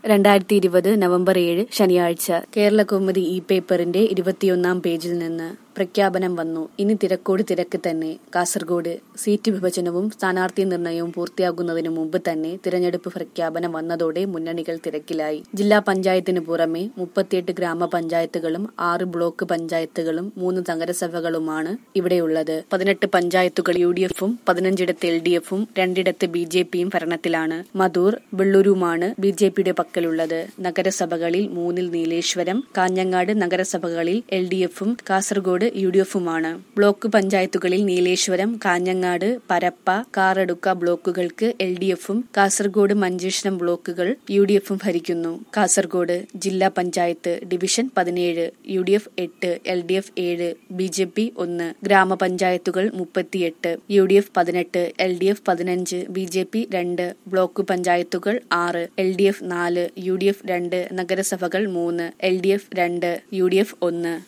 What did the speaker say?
രണ്ടായിരത്തി ഇരുപത് നവംബർ ഏഴ് ശനിയാഴ്ച കേരള കൗമുദി ഇ പേപ്പറിന്റെ ഇരുപത്തിയൊന്നാം പേജിൽ നിന്ന് പ്രഖ്യാപനം വന്നു ഇനി തിരക്കോട് തിരക്ക് തന്നെ കാസർഗോഡ് സീറ്റ് വിഭജനവും സ്ഥാനാർത്ഥി നിർണയവും പൂർത്തിയാകുന്നതിനു മുമ്പ് തന്നെ തിരഞ്ഞെടുപ്പ് പ്രഖ്യാപനം വന്നതോടെ മുന്നണികൾ തിരക്കിലായി ജില്ലാ പഞ്ചായത്തിന് പുറമെ മുപ്പത്തിയെട്ട് ഗ്രാമപഞ്ചായത്തുകളും ആറ് ബ്ലോക്ക് പഞ്ചായത്തുകളും മൂന്ന് നഗരസഭകളുമാണ് ഇവിടെയുള്ളത് പതിനെട്ട് പഞ്ചായത്തുകൾ യു ഡി എഫും പതിനഞ്ചിടത്ത് എൽ ഡി എഫും രണ്ടിടത്ത് ബി ജെ പിയും ഭരണത്തിലാണ് മധൂർ വെള്ളൂരുമാണ് ബി ജെ പിയുടെ പക്കലുള്ളത് നഗരസഭകളിൽ മൂന്നിൽ നീലേശ്വരം കാഞ്ഞങ്ങാട് നഗരസഭകളിൽ എൽ ഡി എഫും കാസർഗോഡ് യു ഡി എഫുമാണ് ബ്ലോക്ക് പഞ്ചായത്തുകളിൽ നീലേശ്വരം കാഞ്ഞങ്ങാട് പരപ്പ കാറടുക്ക ബ്ലോക്കുകൾക്ക് എൽ ഡി എഫും കാസർഗോഡ് മഞ്ചേശ്വരം ബ്ലോക്കുകൾ യു ഡി എഫും ഭരിക്കുന്നു കാസർഗോഡ് ജില്ലാ പഞ്ചായത്ത് ഡിവിഷൻ പതിനേഴ് യു ഡി എഫ് എട്ട് എൽ ഡി എഫ് ഏഴ് ബി ജെ പി ഒന്ന് ഗ്രാമപഞ്ചായത്തുകൾ മുപ്പത്തിയെട്ട് യു ഡി എഫ് പതിനെട്ട് എൽ ഡി എഫ് പതിനഞ്ച് ബി ജെ പി രണ്ട് ബ്ലോക്ക് പഞ്ചായത്തുകൾ ആറ് എൽ ഡി എഫ് നാല് യു ഡി എഫ് രണ്ട് നഗരസഭകൾ മൂന്ന് എൽ ഡി എഫ് രണ്ട് യു ഡി എഫ് ഒന്ന്